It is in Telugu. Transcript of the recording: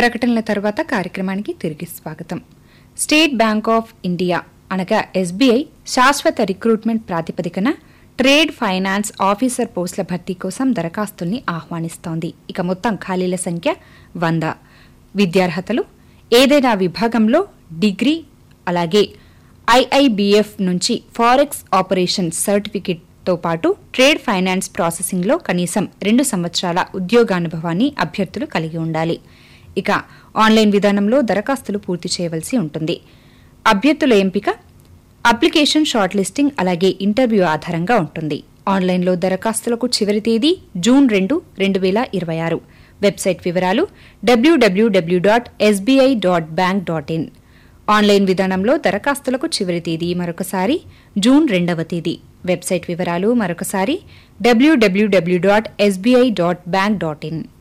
ప్రకటనల తర్వాత కార్యక్రమానికి తిరిగి స్వాగతం స్టేట్ బ్యాంక్ ఆఫ్ ఇండియా అనగా ఎస్బీఐ శాశ్వత రిక్రూట్మెంట్ ప్రాతిపదికన ట్రేడ్ ఫైనాన్స్ ఆఫీసర్ పోస్టుల భర్తీ కోసం దరఖాస్తుల్ని ఆహ్వానిస్తోంది ఇక మొత్తం ఖాళీల సంఖ్య వంద విద్యార్హతలు ఏదైనా విభాగంలో డిగ్రీ అలాగే ఐఐబిఎఫ్ నుంచి ఫారెక్స్ ఆపరేషన్ సర్టిఫికెట్తో పాటు ట్రేడ్ ఫైనాన్స్ ప్రాసెసింగ్లో కనీసం రెండు సంవత్సరాల ఉద్యోగానుభవాన్ని అభ్యర్థులు కలిగి ఉండాలి ఇక ఆన్లైన్ విధానంలో దరఖాస్తులు పూర్తి చేయవలసి ఉంటుంది అభ్యర్థుల ఎంపిక అప్లికేషన్ షార్ట్ లిస్టింగ్ అలాగే ఇంటర్వ్యూ ఆధారంగా ఉంటుంది ఆన్లైన్లో దరఖాస్తులకు చివరి తేదీ జూన్ రెండు రెండు వేల ఇరవై ఆరు వెబ్సైట్ వివరాలు W W W dot SBI dot bank dot in online విధానంలో దరఖాస్తులకు చివరి తేదీ మరొకసారి జూన్ రెండవ తేదీ వెబ్సైట్ వివరాలు మరొకసారి W W W dot SBI dot bank dot in